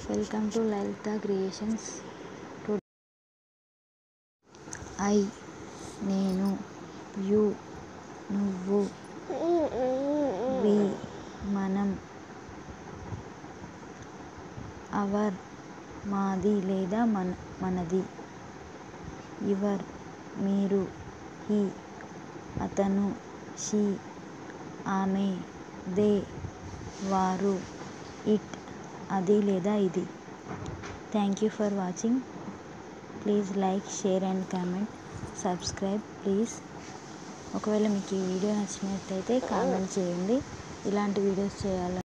welcome to Lalitha creations to I నేను you నువ్వు we మనం అవర్ మాది లేదా మన మనది యువర్ మీరు హీ అతను షీ ఆమె దే వారు ఇట్ అది లేదా ఇది thank you for watching please like share and comment subscribe please ఒకవేళ మీకు ఈ వీడియో నచ్చినట్టయితే కామెంట్ చేయండి ఇలాంటి వీడియోస్ చేయాలని